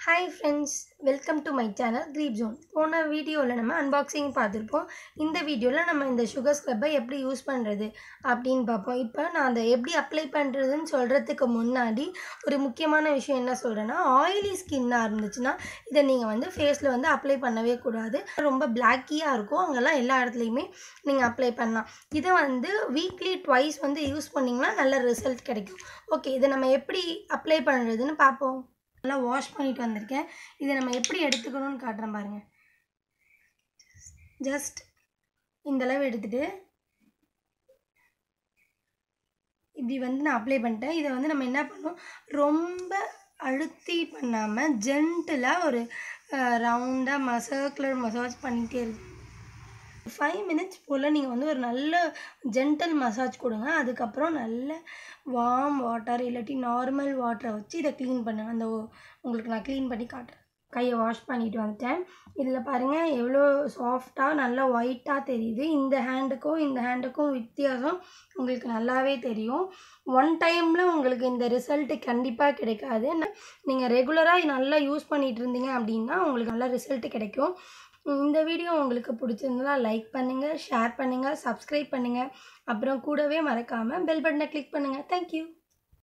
hi friends welcome to my channel creep zone போன வீடியோவில் நம்ம அன்பாக்சிங் பார்த்துருப்போம் இந்த வீடியோவில் நம்ம இந்த சுகர் ஸ்க்ரப்பை எப்படி யூஸ் பண்ணுறது அப்படின்னு பார்ப்போம் இப்போ நான் அதை எப்படி அப்ளை பண்ணுறதுன்னு சொல்கிறதுக்கு முன்னாடி ஒரு முக்கியமான விஷயம் என்ன சொல்கிறேன்னா ஆயிலி ஸ்கின்னாக இருந்துச்சுன்னா இதை நீங்கள் வந்து ஃபேஸில் வந்து அப்ளை பண்ணவே கூடாது ரொம்ப பிளாக்கியாக இருக்கும் அங்கெல்லாம் எல்லா இடத்துலையுமே நீங்கள் அப்ளை பண்ணலாம் இதை வந்து வீக்லி ட்வைஸ் வந்து யூஸ் பண்ணிங்கன்னா நல்ல ரிசல்ட் கிடைக்கும் ஓகே இதை நம்ம எப்படி அப்ளை பண்ணுறதுன்னு பார்ப்போம் நல்லா வாஷ் பண்ணிட்டு வந்திருக்கேன் இதை நம்ம எப்படி எடுத்துக்கணும்னு காட்டுறேன் பாருங்க ஜஸ்ட் இந்த அளவு எடுத்துட்டு இப்படி வந்து நான் அப்ளை பண்ணிட்டேன் இதை வந்து நம்ம என்ன பண்ணோம் ரொம்ப அழுத்தி பண்ணாமல் ஜென்டிலாக ஒரு ரவுண்டாக ம சர்க்குலர் மசாஜ் பண்ணிகிட்டே இருக்கு ஃபைவ் மினிட்ஸ் போல் நீங்கள் வந்து ஒரு நல்ல ஜென்டல் மசாஜ் கொடுங்க அதுக்கப்புறம் நல்ல வார்ம் வாட்டர் இல்லாட்டி நார்மல் வாட்டரை வச்சு இதை க்ளீன் பண்ணுங்கள் அந்த ஒ- உங்களுக்கு நான் க்ளீன் பண்ணி காட்டுறேன் கையை வாஷ் பண்ணிட்டு வந்துட்டேன் இதில் பாருங்கள் எவ்வளோ சாஃப்டாக நல்லா ஒயிட்டாக தெரியுது இந்த ஹேண்டுக்கும் இந்த ஹேண்டுக்கும் வித்தியாசம் உங்களுக்கு நல்லாவே தெரியும் ஒன் டைமில் உங்களுக்கு இந்த ரிசல்ட்டு கண்டிப்பாக கிடைக்காது நீங்கள் ரெகுலராக நல்லா யூஸ் பண்ணிட்டு இருந்தீங்க அப்படின்னா உங்களுக்கு நல்ல ரிசல்ட் கிடைக்கும் இந்த வீடியோ உங்களுக்கு பிடிச்சிருந்தா லைக் பண்ணுங்கள் ஷேர் பண்ணுங்கள் சப்ஸ்கிரைப் பண்ணுங்கள் அப்புறம் கூடவே மறக்காமல் பெல் பட்டனை கிளிக் பண்ணுங்கள் தேங்க்யூ